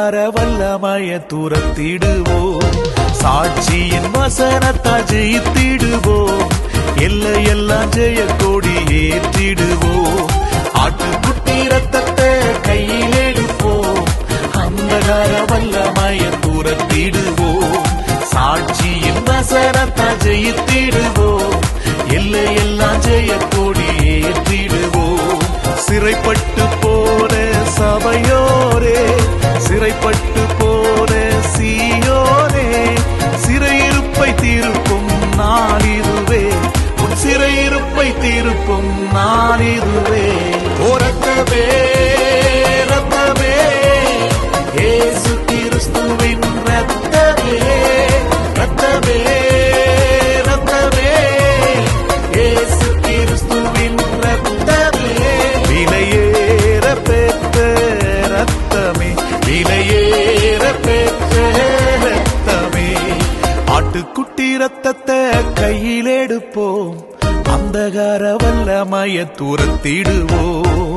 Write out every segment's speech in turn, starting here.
அந்தகார வல்லமய துரத்திடுவோம் சாட்சியின் வசனத்தால் ஜெயித்திடுவோம் எல்லையெல்லாம் ஜெய கொடி ஏற்றிடுவோம் ஆட்டுக்குட்டி ரத்தத்தை கையில் எடுப்போம் அந்தகார வல்லமய துரத்திடுவோம் சாட்சியின் வசனத்தால் ஜெயித்திடுவோம் எல்லையெல்லாம் ஜெய கொடி ஏற்றிடுவோம் சிறைப்பட்டு போன சபையோரே சிறைப்பட்டு போன சீயோரே சிறையிருப்பை தீர்க்கும் நாளிதுவே உன் சிறையிருப்பை தீர்க்கும் நாளிதுவே ஓ ரத்தமே ரத்தமே ஏசு கிறிஸ்துவின் ரத்தமே ரத்தமே ரத்தமே ஏசு கிறிஸ்துவின் ரத்தமே விலையேற பெற்ற ரத்தமே விலையேற பெற்ற ரத்தமே ஆட்டுக்குட்டி ரத்தத்தை கையில் எடுப்போம் அந்தகார வல்லமய துரத்திடுவோம்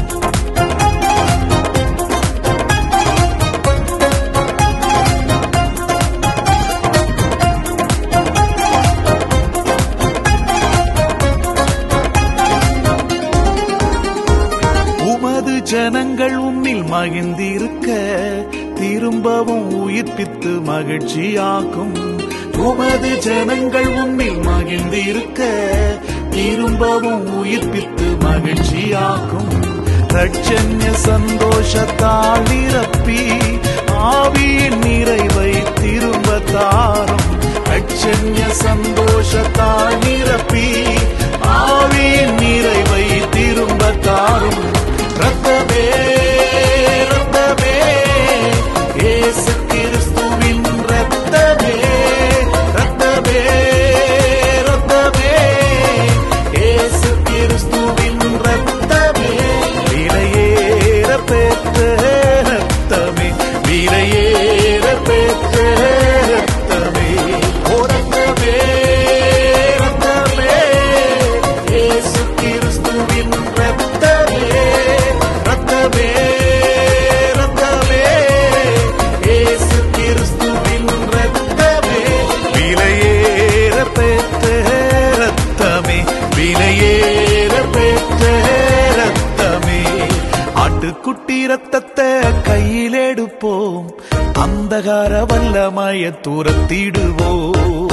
உமது ஜனங்கள் உம்மில் மகிழ்ந்திருக்க திரும்பவும் உயிர்ப்பித்து மகிழ்ச்சியாக்கும் உமது ஜனங்கள் உம்மில் மகிழ்ந்திருக்க திரும்பவும் உயிர்ப்பித்து மகிழ்ச்சியாக்கும் ரட்சண்ய சந்தோஷத்தால் நிரப்பி ஆவியின் நிறைவை திரும்ப தாரும் ரட்சண்ய சந்தோஷத்தால் நிரப்பி ஆவியின் நிறைவை திரும்ப தாரும் ரத்தமே ரத்தமே ஏசு கிறிஸ்துவின் ரத்தமே ரத்தமே ரத்தமே ஏசு கிறிஸ்துவின் ரத்தமே விலையேற பெற்ற ரத்தமே விலையேற பெற்ற ரத்தமே ஓ ரத்தமே ரத்தமே ஏசு கிறிஸ்துவின் ரத்தமே ரத்தமே ரத்தமே ஏசு கிறிஸ்துவின் ரத்தமே விலையேற பெற்ற ரத்தமே விலையேற பெற்ற ரத்தமே ஆட்டுக்குட்டி ரத்தத்தை கையில் எடுப்போம் அந்தகார வல்லமய துரத்திடுவோம்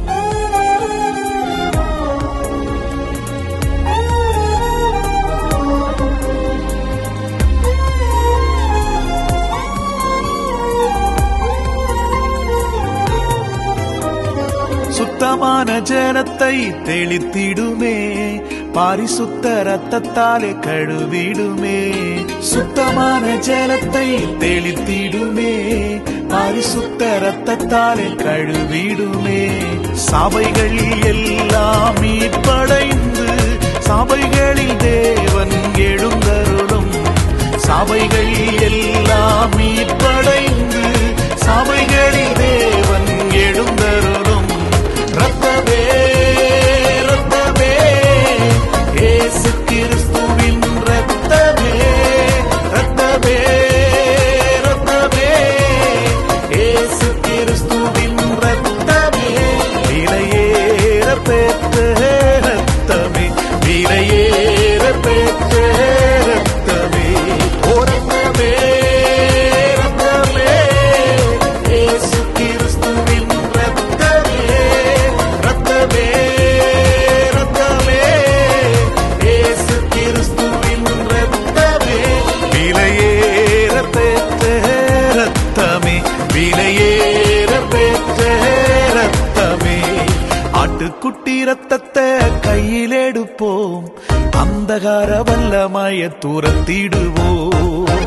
சுத்தமான ஜனத்தை தெளித்திடுமே பாரிசுத்த ரத்தத்தாலே கழுவிடுமே சுத்தமான ஜலத்தை தெளித்திடுமே பாரிசுத்த ரத்தத்தாலே கழுவிடுமே சபைகள் எல்லாம் மீட்படைந்து சபைகளில் தேவன் எழுந்தருளும் சபைகள் எல்லாம் மீட்படைந்து சபைகளில் தேவன் எழுந்தருளும் ரத்தமே ரத்தமே ஏசு கிறிஸ்துவின் ரத்தமே ரத்தமே ரத்தமே ஏசு கிறிஸ்துவின் ரத்தமே விலையேற பெற்ற ரத்தமே விலையேற பெற்ற ரத்தமே ஓ ரத்தமே ரத்தமே ஏசு கிறிஸ்துவின் ரத்தமே ரத்தமே ரத்தமே ஏசு கிறிஸ்துவின் ரத்தமே விலையேற பெற்ற ரத்தமே விலையேற பெற்ற ரத்தமே ஆட்டுக்குட்டி ரத்தத்தை கையில் எடுப்போம் அந்தகார வல்லமய துரத்திடுவோம்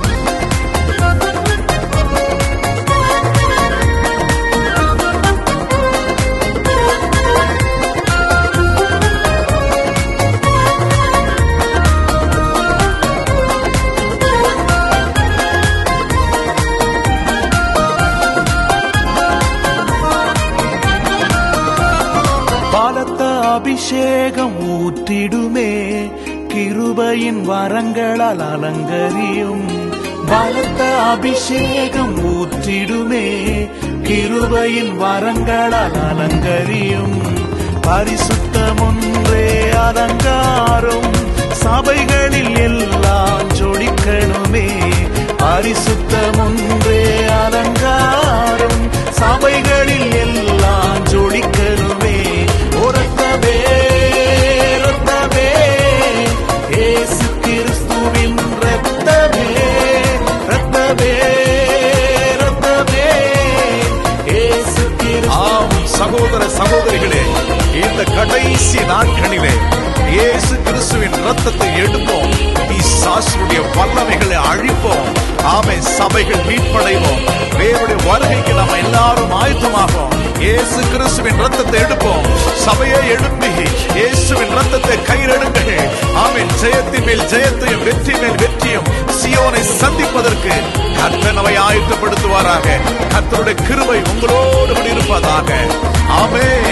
பாலத்த அபிஷேகம் ஊற்றிடுமே கிருபையின் வரங்களால் அலங்கரியும் பலத்த அபிஷேகம் ஊற்றிடுமே கிருபையின் வரங்களால் அலங்கரியும் பரிசுத்தம் ஒன்றே அலங்காரம் சபைகளில் எல்லாம் ஜொலிக்கணுமே பரிசுத்தம் ஒன்றே அலங்காரம் சபைகளில் எல்லாம் ஜொலிக்கணுமே ஒரத்தவே ரத்தமே ஏசு கிறிஸ்துவின் ரத்தமே ரத்தமே ரத்தமே ஏசு ஆம் சகோதர சகோதரிகளே இந்த கடைசி நாட்களிலே இயேசு கிறிஸ்துவின் ரத்தத்தை எடுப்போம் பிசாசுடைய வல்லமைகளை அழிப்போம் ஆமை சபைகள் மீட்படைவோம் வேறுடைய வருகைக்கு நாம் எல்லாரும் ஆயத்தமாகும் இயேசு கிறிஸ்துவின் ரத்தத்தை எடுப்போம் சபையை எழுப்பி இயேசுவின் ரத்தத்தை கையிலெடுங்கள் ஆமென் ஜெயத்தின் மேல் ஜெயத்தையும் வெற்றி மேல் வெற்றியும் சியோனை சந்திப்பதற்கு கர்த்தர் நம்மை ஆயத்தப்படுத்துவாராக கர்த்தருடைய கிருபை உங்களோடு கூட இருப்பதாக ஆமென்